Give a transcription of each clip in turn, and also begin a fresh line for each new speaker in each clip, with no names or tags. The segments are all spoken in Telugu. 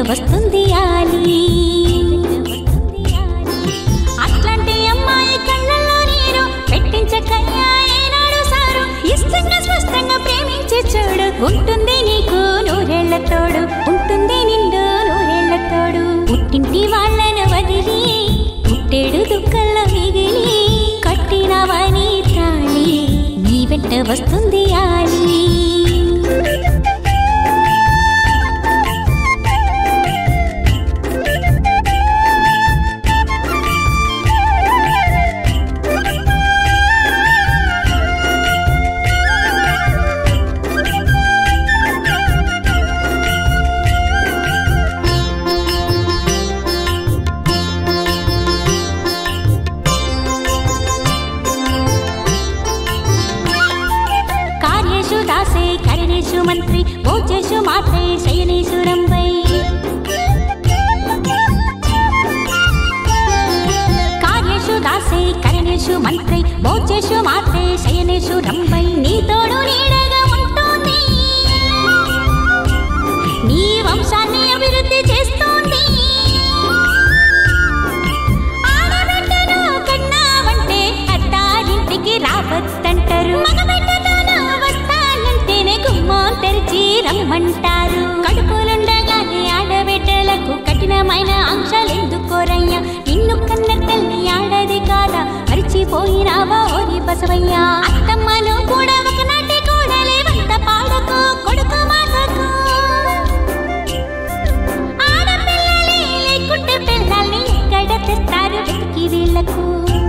వస్తుంది ఆలి అట్లాంటి అమ్మాయి కళ్ళల్లో నీరు పెట్టించకయ్యా ఏనాడు సారు ఇష్టంగా స్పష్టంగా ప్రేమించి చూడు ఉంటుంది నీకు నూరేళ్ల తోడు ఉంటుంది నిండు నూరేళ్ల తోడు పుట్టింటి వాళ్ళను వదిలి పుట్టేడు దుఃఖంలో మిగిలి కట్టినవని తాళి నీ వెంట వస్తుంది ఆలి కార్యేషు దాసే కరణేషు మంత్రి భోజేషు మాత్రే శయనేషు రంభై కార్యేషు దాసే కరణేషు మంత్రి భోజేషు మాత్రే శయనేషు రంభై నీ తోడు నీడగా ఉంటుంది నీ వంశాన్ని అభివృద్ధి చేస్తోంది ఆడబిడ్డను కన్నావంటే అత్తారింటికి రావద్దంటారు మగబిడ్డతోనూ వస్తానంటేనే గుమ్మం తెరిచి రమ్మంటారు కడుపులుండగానే ఆడబిడ్డలకు కఠినమైన ఆంక్షలు ఎందుకోరయ్యా నిన్ను కన్న తల్లి ఆడది కాదా మరిచిపోయినావా ఓరి బసవయ్యా అత్తమ్మను కూడా ఒకనాటి కూడలే వంట పాడకు కొడుకు మాటకు ఆడపిల్లలే లేకుంటే పిల్లల్ని ఎక్కడ తెస్తారు వెతికి వీళ్ళకు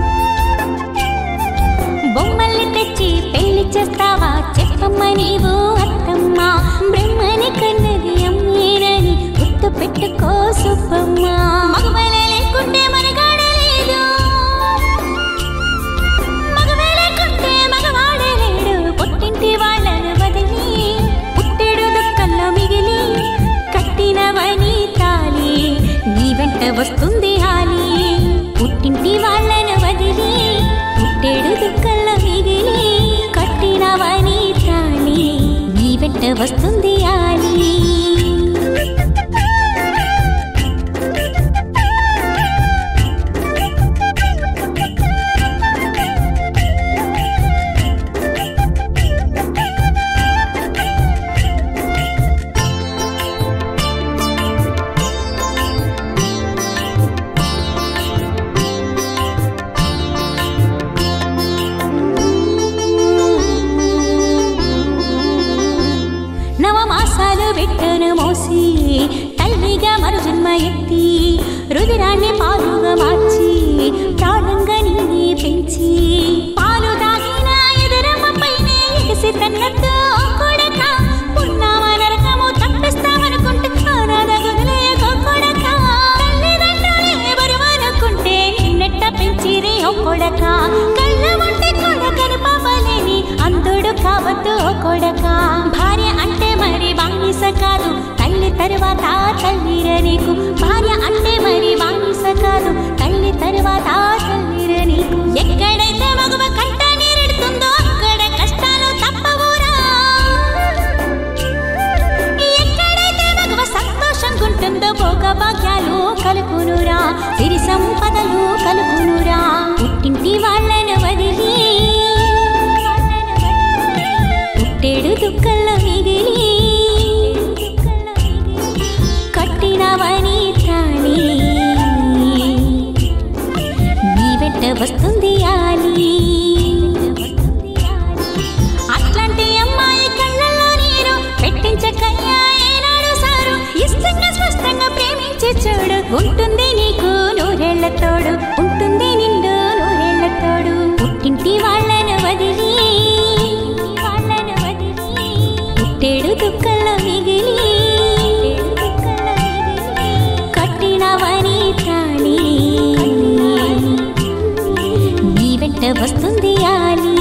బొమ్మల్ని తెచ్చి పెళ్లి చేస్తావా చెప్పమ్మ నీవు అత్తమ్మ బ్రహ్మని కన్నది అమ్మేనని గుర్తు పెట్టుకో సుబ్బమ్మ మగవాళ్ళే లేకుంటే మనగాడే లేదు మగవాళ్ళే లేకుంటే మగవాడే లేడు పుట్టింటి వాళ్ళను వదిలి పుట్టెడు దుఃఖంలో మిగిలి కట్టినవని తాలి నీ వెంట వస్తుంది హాలి పుట్టింటి వాళ్ళను వదిలి పుట్టెడు దుఃఖంలో మిగిలి కట్టినవని తాలి నీ వెంట వస్తుంది హాలి నవమాసాలు బిడ్డను మోసి తల్లిగా మరు జన్మ ఎత్తి రుదిరాన్ని పాలుగా మార్చి ప్రాణంగా నీని పెంచి పాలు తాగిన ఎదురమ్మ పైనే ఎగసి తన్నట్టు కొడక పున్నామ నరకము తప్పిస్తామనుకుంటే అనాథ గుదిలేయక కొడక తల్లిదండ్రులే బరువనుకుంటే నిన్నెట్ట పెంచిరి ఓ కొడక కళ్ళ ఉంటే కొడకని పాపలేని అందుడు కావద్దు ఓ కొడక భార్య అంటే మరి బానిస కాదు తల్లి తరువాత తల్లిర నీకు భార్య అంటే మరి బానిస కాదు తల్లి తరువాత తల్లిర నీకు ఎక్కడైతే మగవ కంట నీరెడుతుందో అక్కడ కష్టాలు తప్పవురా ఎక్కడైతే మగవ సంతోషంగా ఉంటుందో భోగ భాగ్యాలు కలుపునురా సిరి సంపదలు కలుపునురా పుట్టింటి వాళ్ళను వదిలి పుట్టేడు దుఃఖంలో మిగిలి కట్టినవని తాళి నీ వెంట వస్తుంది ఆలి అట్లాంటి అమ్మాయి కళ్ళల్లో నీరు పెట్టించకయ్యా ఏనాడు సారు ఇష్టంగా స్పష్టంగా ప్రేమించి చూడు ఉంటుంది నీకు నూరేళ్ల తోడు ఉంటుంది నిండు నూరేళ్ల తోడు పుట్టింటి వాళ్ళను వదిలి వాళ్ళను వదిలి పుట్టేడు దుఃఖంలో మిగిలి కట్టినవని తాళి నీ వెంట వస్తుంది ఆలి